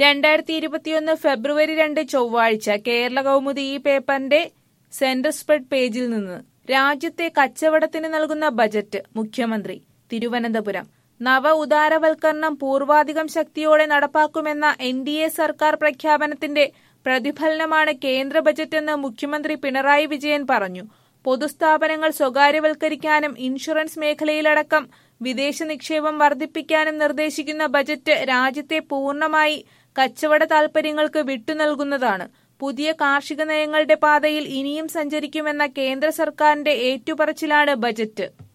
രണ്ടായിരത്തി ഇരുപത്തിയൊന്ന് ഫെബ്രുവരി രണ്ട് ചൊവ്വാഴ്ച കേരള കൗമുദി ഈ പേപ്പറിന്റെ സെന്റർ സ്പ്രെഡ് പേജിൽ നിന്ന് രാജ്യത്തെ കച്ചവടത്തിന് നൽകുന്ന ബജറ്റ് മുഖ്യമന്ത്രി തിരുവനന്തപുരം നവ ഉദാരവൽക്കരണം പൂർവാധികം ശക്തിയോടെ നടപ്പാക്കുമെന്ന എൻ ഡി എ സർക്കാർ പ്രഖ്യാപനത്തിന്റെ പ്രതിഫലനമാണ് കേന്ദ്ര ബജറ്റെന്ന് മുഖ്യമന്ത്രി പിണറായി വിജയൻ പറഞ്ഞു പൊതുസ്ഥാപനങ്ങൾ സ്വകാര്യവൽക്കരിക്കാനും ഇൻഷുറൻസ് മേഖലയിലടക്കം വിദേശ നിക്ഷേപം വർദ്ധിപ്പിക്കാനും നിർദ്ദേശിക്കുന്ന ബജറ്റ് രാജ്യത്തെ പൂർണ്ണമായി കച്ചവട താൽപര്യങ്ങൾക്ക് വിട്ടുനൽകുന്നതാണ് പുതിയ കാർഷിക നയങ്ങളുടെ പാതയിൽ ഇനിയും സഞ്ചരിക്കുമെന്ന കേന്ദ്ര സർക്കാരിന്റെ ഏറ്റുപറച്ചിലാണ് ബജറ്റ്